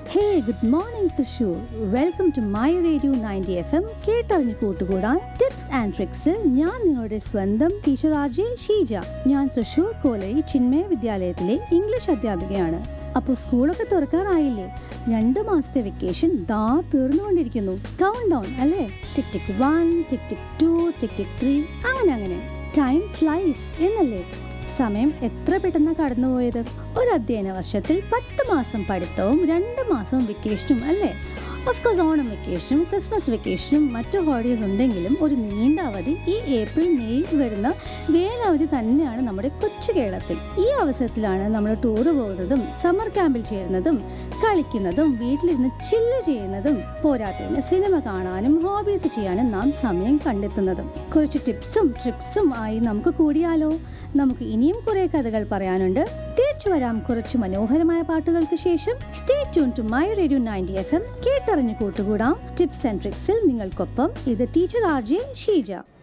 hey good morning Thrissur welcome to my radio ninety F M കേട്ടറിഞ്ഞ് കൂട്ടുകൂടാൻ tips and ട്രിക്സിൽ ഞാൻ നിങ്ങളുടെ സ്വന്തം ടീച്ചർ ആർ ജെ ഷീജ ഞാൻ തൃശൂർ കോലരി ചിന്മയ വിദ്യാലയത്തിലെ ഇംഗ്ലീഷ് അധ്യാപികയാണ് അപ്പോൾ സ്കൂളൊക്കെ തുറക്കാറായില്ലേ രണ്ട് മാസത്തെ വെക്കേഷൻ ദാ തീർന്നുകൊണ്ടിരിക്കുന്നു കൗണ്ട് ഡൗൺ അല്ലേ tick tick one tick tick two tick tick three അങ്ങനെ അങ്ങനെ ടൈം ഫ്ലൈസ് എന്നല്ലേ സമയം എത്ര പെട്ടെന്ന് കടന്നുപോയത് ഒരു അധ്യയന വർഷത്തിൽ പത്ത് മാസം പഠിത്തവും രണ്ട് മാസം വെക്കേഷനും അല്ലേ ഓഫ് കോഴ്സ് ഓണം വെക്കേഷനും ക്രിസ്മസ് വെക്കേഷനും മറ്റു ഹോളിഡേസ് ഉണ്ടെങ്കിലും ഒരു നീണ്ട അവധി ഈ ഏപ്രിൽ മെയ് വരുന്ന വേനവധി തന്നെയാണ് നമ്മുടെ കൊച്ചു കേരളത്തിൽ ഈ അവസരത്തിലാണ് നമ്മൾ ടൂർ പോകുന്നതും സമ്മർ ക്യാമ്പിൽ ചേരുന്നതും കളിക്കുന്നതും വീട്ടിലിരുന്ന് ചില്ല് ചെയ്യുന്നതും പോരാത്തതിന് സിനിമ കാണാനും ഹോബീസ് ചെയ്യാനും നാം സമയം കണ്ടെത്തുന്നതും കുറച്ച് ടിപ്സും ട്രിക്സും ആയി നമുക്ക് കൂടിയാലോ നമുക്ക് ഇനിയും കുറെ കഥകൾ പറയാനുണ്ട് തിരിച്ചു വരാം കുറച്ച് മനോഹരമായ പാട്ടുകൾക്ക് ശേഷം stay tune to my radio ninety F M കേട്ടറിഞ്ഞു കൂട്ടുകൂടാം ടിപ്സ് ആൻഡ് ട്രിക്സിൽ നിങ്ങൾക്കൊപ്പം ഇത് ടീച്ചർ ആർ ജെ ഷീജ